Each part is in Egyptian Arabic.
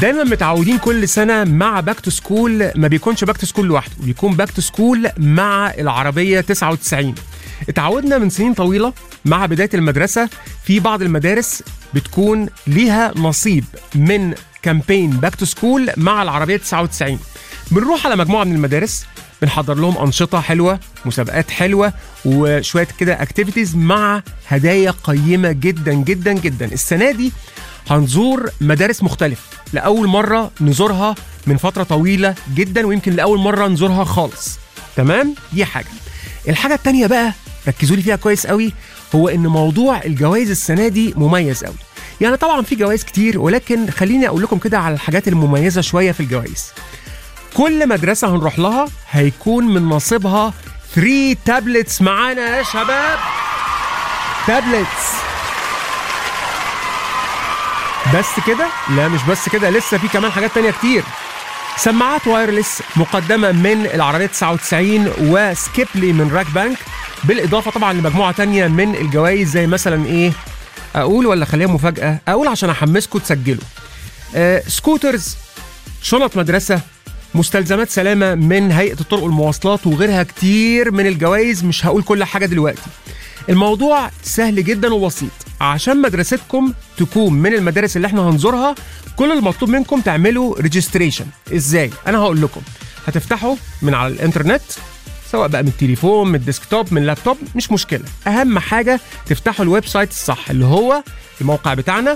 دايما متعودين كل سنه مع باك تو سكول ما بيكونش باك تو سكول لوحده بيكون باك تو سكول مع العربيه 99 اتعودنا من سنين طويله مع بدايه المدرسه في بعض المدارس بتكون ليها نصيب من كامبين باك تو سكول مع العربيه 99 بنروح على مجموعه من المدارس بنحضر لهم انشطه حلوه مسابقات حلوه وشويه كده اكتيفيتيز مع هدايا قيمه جدا جدا جدا السنه دي هنزور مدارس مختلفه لاول مره نزورها من فتره طويله جدا ويمكن لاول مره نزورها خالص تمام دي حاجه الحاجه التانية بقى ركزوا لي فيها كويس قوي هو ان موضوع الجوائز السنه دي مميز قوي يعني طبعا في جوائز كتير ولكن خليني اقول لكم كده على الحاجات المميزه شويه في الجوائز كل مدرسه هنروح لها هيكون من نصيبها 3 تابلتس معانا يا شباب تابلتس بس كده لا مش بس كده لسه في كمان حاجات تانية كتير سماعات وايرلس مقدمة من العربية 99 وسكيبلي من راك بانك بالإضافة طبعا لمجموعة تانية من الجوائز زي مثلا إيه أقول ولا خليها مفاجأة أقول عشان أحمسكم تسجلوا آه سكوترز شنط مدرسة مستلزمات سلامة من هيئة الطرق والمواصلات وغيرها كتير من الجوائز مش هقول كل حاجة دلوقتي الموضوع سهل جدا وبسيط عشان مدرستكم تكون من المدارس اللي احنا هنزورها كل المطلوب منكم تعملوا ريجستريشن ازاي انا هقول لكم هتفتحوا من على الانترنت سواء بقى من التليفون من الديسكتوب من اللابتوب مش مشكله اهم حاجه تفتحوا الويب سايت الصح اللي هو الموقع بتاعنا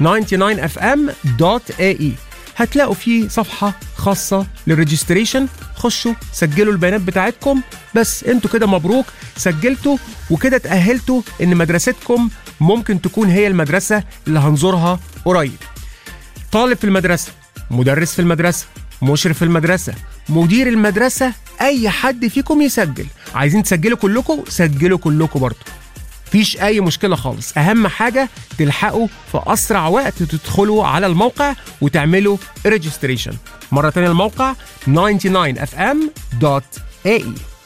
99fm.ae هتلاقوا فيه صفحة خاصة للريجستريشن خشوا سجلوا البيانات بتاعتكم بس انتوا كده مبروك سجلتوا وكده تأهلتوا ان مدرستكم ممكن تكون هي المدرسة اللي هنزورها قريب طالب في المدرسة مدرس في المدرسة مشرف في المدرسة مدير المدرسة أي حد فيكم يسجل عايزين تسجلوا كلكم سجلوا كلكم برضه مفيش اي مشكله خالص اهم حاجه تلحقوا في اسرع وقت تدخلوا على الموقع وتعملوا ريجستريشن مره تانية الموقع 99fm.ae